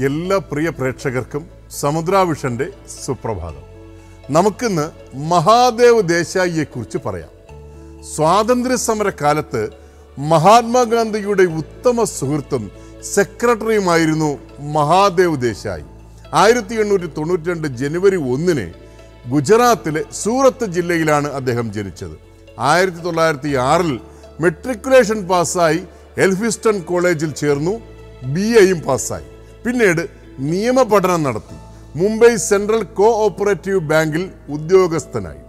എല്ലാ പ്രിയ പ്രേക്ഷകർക്കും സമുദ്രാവിഷന്റെ സുപ്രഭാതം നമുക്കിന്ന് മഹാദേവ് ദേശായിയെ കുറിച്ച് പറയാം സ്വാതന്ത്ര്യ സമര കാലത്ത് മഹാത്മാഗാന്ധിയുടെ ഉത്തമ സുഹൃത്തും സെക്രട്ടറിയുമായിരുന്നു മഹാദേവ് ദേശായി ആയിരത്തി എണ്ണൂറ്റി തൊണ്ണൂറ്റി രണ്ട് ജനുവരി ഒന്നിന് ഗുജറാത്തിലെ സൂറത്ത് ജില്ലയിലാണ് അദ്ദേഹം ജനിച്ചത് ആയിരത്തി തൊള്ളായിരത്തി ആറിൽ മെട്രിക്കുലേഷൻ പാസ്സായി എൽഫിസ്റ്റൺ കോളേജിൽ ചേർന്നു ബി എയും പാസ്സായി പിന്നീട് നിയമപഠനം നടത്തി മുംബൈ സെൻട്രൽ കോ ഓപ്പറേറ്റീവ് ബാങ്കിൽ ഉദ്യോഗസ്ഥനായി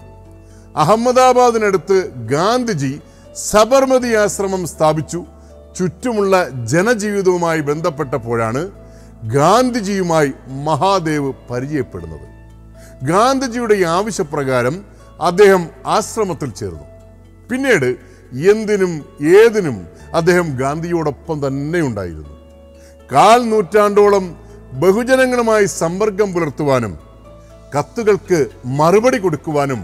അഹമ്മദാബാദിനടുത്ത് ഗാന്ധിജി സബർമതി ആശ്രമം സ്ഥാപിച്ചു ചുറ്റുമുള്ള ജനജീവിതവുമായി ബന്ധപ്പെട്ടപ്പോഴാണ് ഗാന്ധിജിയുമായി മഹാദേവ് പരിചയപ്പെടുന്നത് ഗാന്ധിജിയുടെ ആവശ്യപ്രകാരം അദ്ദേഹം ആശ്രമത്തിൽ ചേർന്നു പിന്നീട് എന്തിനും ഏതിനും അദ്ദേഹം ഗാന്ധിയോടൊപ്പം തന്നെ ഉണ്ടായിരുന്നു കാൽ നൂറ്റാണ്ടോളം ബഹുജനങ്ങളുമായി സമ്പർക്കം പുലർത്തുവാനും കത്തുകൾക്ക് മറുപടി കൊടുക്കുവാനും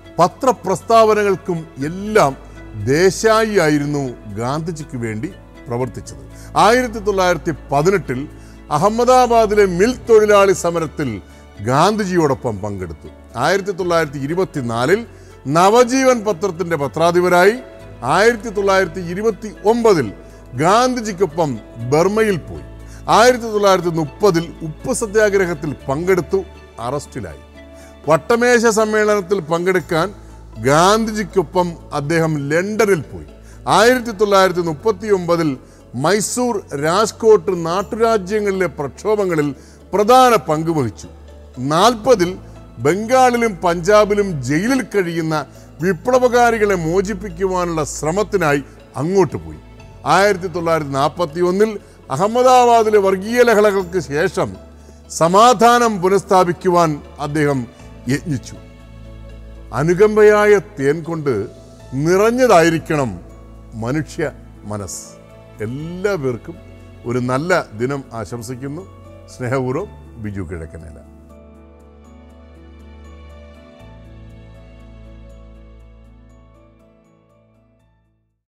പത്രപ്രസ്താവനകൾക്കും എല്ലാം ദേശായി ആയിരുന്നു ഗാന്ധിജിക്ക് വേണ്ടി പ്രവർത്തിച്ചത് ആയിരത്തി തൊള്ളായിരത്തി പതിനെട്ടിൽ അഹമ്മദാബാദിലെ മിൽ തൊഴിലാളി സമരത്തിൽ ഗാന്ധിജിയോടൊപ്പം പങ്കെടുത്തു ആയിരത്തി തൊള്ളായിരത്തി ഇരുപത്തിനാലിൽ നവജീവൻ പത്രത്തിന്റെ പത്രാധിപരായി ആയിരത്തി തൊള്ളായിരത്തി ഇരുപത്തി ഒമ്പതിൽ ഗാന്ധിജിക്കൊപ്പം ബർമയിൽ പോയി ആയിരത്തി തൊള്ളായിരത്തി മുപ്പതിൽ ഉപ്പ് സത്യാഗ്രഹത്തിൽ പങ്കെടുത്തു അറസ്റ്റിലായി വട്ടമേശ സമ്മേളനത്തിൽ പങ്കെടുക്കാൻ ഗാന്ധിജിക്കൊപ്പം അദ്ദേഹം ലണ്ടനിൽ പോയി ആയിരത്തി തൊള്ളായിരത്തി മുപ്പത്തി ഒമ്പതിൽ മൈസൂർ രാജ്കോട്ട് നാട്ടുരാജ്യങ്ങളിലെ പ്രക്ഷോഭങ്ങളിൽ പ്രധാന പങ്ക് വഹിച്ചു നാൽപ്പതിൽ ബംഗാളിലും പഞ്ചാബിലും ജയിലിൽ കഴിയുന്ന വിപ്ലവകാരികളെ മോചിപ്പിക്കുവാനുള്ള ശ്രമത്തിനായി അങ്ങോട്ട് പോയി ആയിരത്തി തൊള്ളായിരത്തി നാൽപ്പത്തി ഒന്നിൽ അഹമ്മദാബാദിലെ വർഗീയ ലഹളകൾക്ക് ശേഷം സമാധാനം പുനഃസ്ഥാപിക്കുവാൻ അദ്ദേഹം യത്നിച്ചു അനുകമ്പയായ തേൻ കൊണ്ട് നിറഞ്ഞതായിരിക്കണം മനുഷ്യ മനസ്സ് എല്ലാ പേർക്കും ഒരു നല്ല ദിനം ആശംസിക്കുന്നു സ്നേഹപൂർവ്വം ബിജു കിഴക്കനേല